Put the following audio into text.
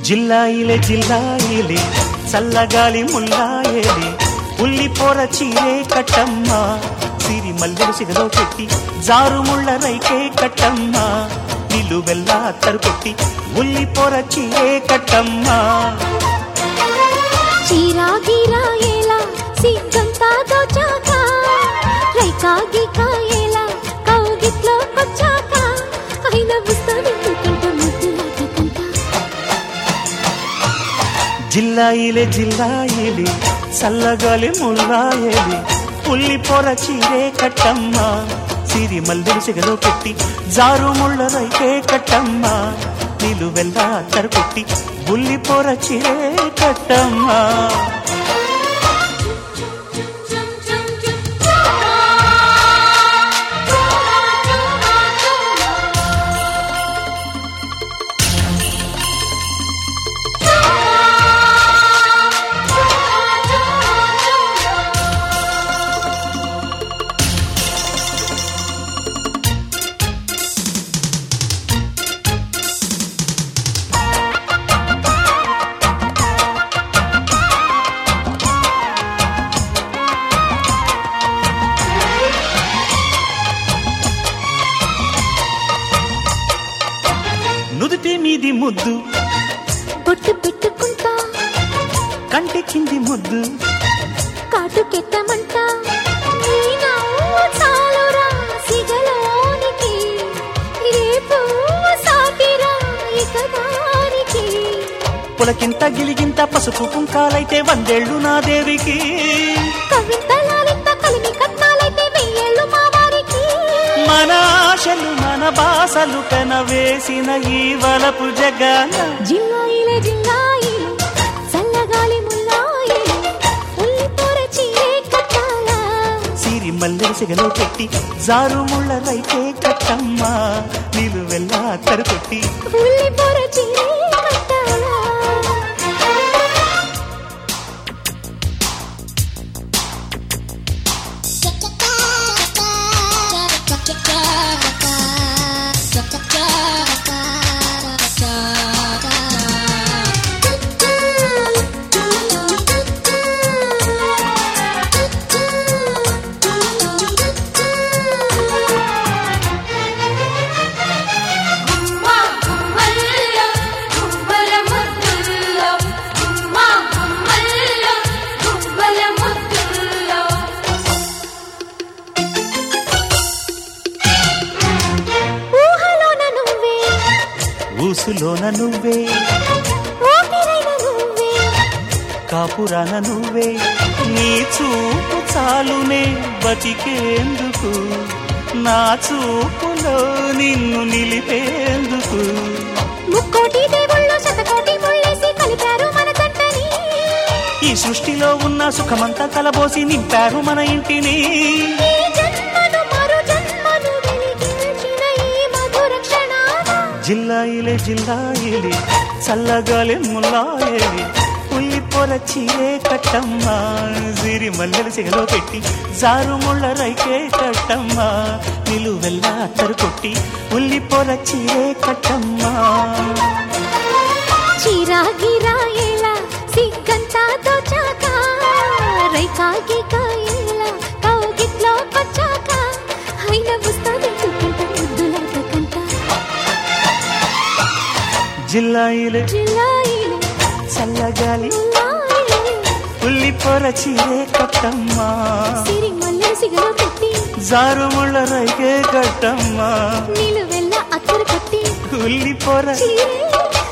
జిల్లాయిలే జిల్లాయిలే చల్లగాలి ముల్లాయేలే ఉల్లి పొర చీరే కట్టమ్మ సిరి మల్లెలు సిగలో పెట్టి జారు ముళ్ళ రైకే కట్టమ్మ నిల్లు వెల్లా అత్తరు పెట్టి ఉల్లి పొర చీరే కట్టమ్మ చీరా గీరా ఎలా సిగ్గంతా దోచాక రైకా గీకా ఎలా కౌగిట్లో కొచ్చాక అయిన వస్తాను కంట ముద్దులాటకంట జిల్లాయిలే జిల్లాయిలే చల్లగాలి ముల్లాయేలే ఉల్లి పొర చీరే కట్టమ్మ సిరి మల్లెలు సిగలో పెట్టి జారు ముళ్ళ రైకే కట్టమ్మ నీళ్ళు వెల్లా అత్తరు పెట్టి ఉల్లి పొర చీరే కట్టమ్మ నుదుటి మీది ముద్దు బొట్టు పెట్టుకుంటా కంటి కింది ముద్దు కాటుకెట్టమంట నీ నవ్వు చాలురా సిగలోనికి రేపు సాటిరా ఇక దానికి పులకింత గిలిగింత పసుపు కుంకాలైతే వందేళ్ళు నా దేవికి కవితలాలింత కలిమి కట్నాలైతే వెయ్యేళ్ళు మా వారికి మన ఆశలు మన బాసలు పెనవేసిన ఈ వలపు జగాన జిల్లాయిలే జిల్లాయిలే చల్లగాలి ముల్లాయిలే ఉల్లి పొరచి కట్టాలా సిరి మల్లెలు సిగలో పెట్టి జారు ముళ్ళ రైతే కట్టమ్మ నీళ్ళు వెళ్ళా తరుపెట్టి ఉల్లి పొరచి కట్టాలా గుమ్మా గుమ్మల్లో గుమ్మల ముద్దుల్లో గుమ్మా గుమ్మల్లో గుమ్మల ముద్దుల్లో ఊహలోన నువ్వే ఊసులోన నువ్వే ఊపిరైన నువ్వే కాపురాన నువ్వే నీ చూపు చాలునే బతికేందుకు నా చూపులో నిన్ను నిలిపేందుకు ముక్కోటి దేవుళ్ళు శతకోటి ముళ్ళేసి కలిపారు మన జంటని ఈ సృష్టిలో ఉన్న సుఖమంతా కలబోసి నింపారు మన ఇంటిని ఈ జన్మను మరు జన్మను వెలిగించిన ఈ మధుర క్షణాన జిల్లాయిలే జిల్లాయిలే చల్లగాలి ముల్లాయలే ఉల్లి పొర చీరే కట్టమ్మ సిరి మల్లెలు సిగలో పెట్టి జారు ముళ్ళ రైకే కట్టమ్మ నిలువెల్లా అత్తరు కొట్టి ఉల్లి పొర చీరే కట్టమ్మ చీరా గిరా ఎలా సిగ్గంతా దోచాక రైకా గీకా ఎలా కౌగిట్లో కొచ్చాక అయిన వస్తాను కంట ముద్దులాటకంట జిల్లాయిలే జిల్లాయిలే చల్లగాలి ముల్లాయిలే ఉల్లి పొర చీరే కట్టమ్మ సిరి మల్లెలు సిగలో పెట్టి జారు ముళ్ళ రైకే కట్టమ్మ నిలువెల్ల అత్తరు కట్టి ఉల్లి పొర చీరే